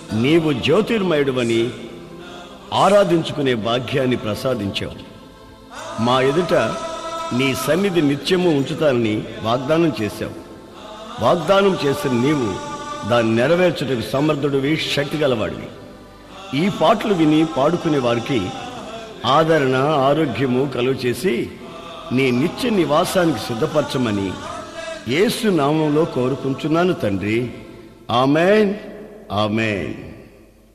నీవు జ్యోతిర్మయుడువని ఆరాధించుకునే భాగ్యాన్ని ప్రసాదించావు మా ఎదుట నీ సన్నిధి నిత్యము ఉంచుతానని వాగ్దానం చేశావు వాగ్దానం చేసిన నీవు దాన్ని నెరవేర్చుటకు సమర్థుడివి శక్తి గలవాడివి ఈ పాటలు విని పాడుకునే వారికి ఆదరణ ఆరోగ్యము కలుగు చేసి నీ నిత్య నివాసానికి సిద్ధపరచమని యేసు నామంలో కోరుకుంటున్నాను తండ్రి ఆమెన్ ఆమెన్